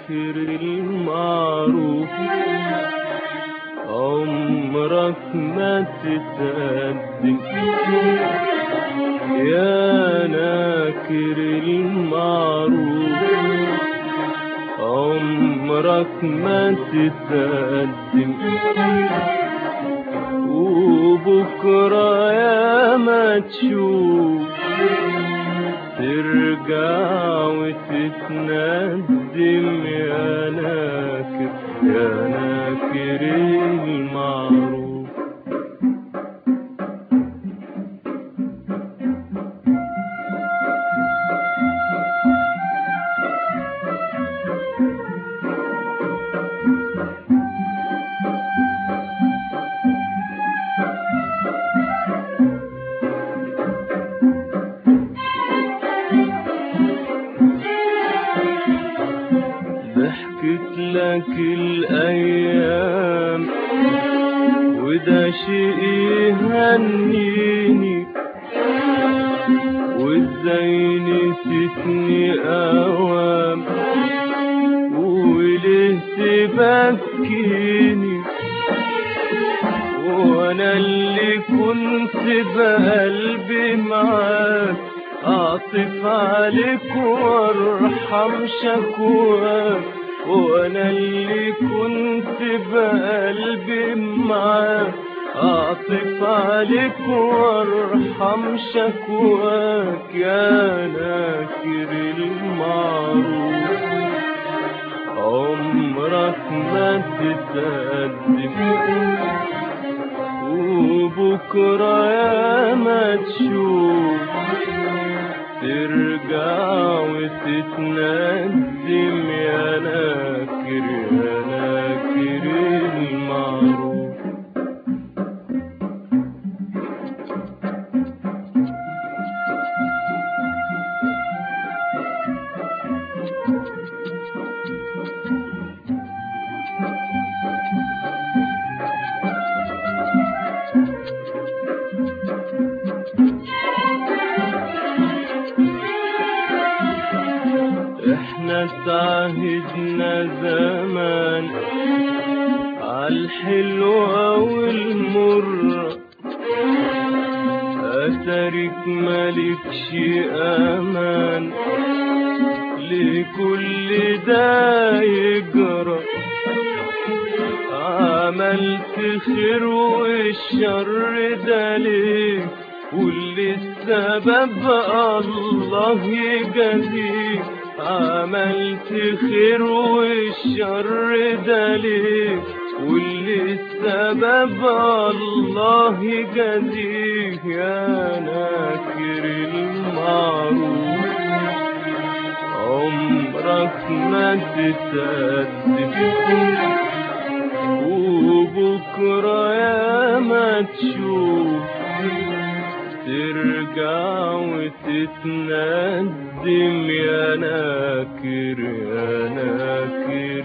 ناكر المعروف عمرك ما تتقدم يا ناكر المعروف عمرك ما تتقدم وبكرة يا ما تشوف ترجع وتتندم يا ناكر يا ناكر المعروف ضحكت لك الأيام وده شيء يهنيني وازاي نسيتني أوام وليه تبكيني وانا اللي كنت بقلبي معاك اعطف عليك وارحم شكواك وانا اللي كنت بقلبي معاك اعطف عليك وارحم شكواك يا ناكر المعروف عمرك ما تتقدم وبكرة يا ما تشوف ترجع وتتندم يا ناكر يا ناكر المعروف احنا تعهدنا زمان عالحلوة والمرة أترك مالكش أمان لكل ده يجرى عملت خير والشر ده ليه واللي السبب الله يجازيك عملت خير والشر ده ليه واللي السبب الله يجازيك يا ناكر المعروف عمرك ما تتقدم وبكرة يا ما تشوف ترجع وتتندم يا ناكر يا ناكر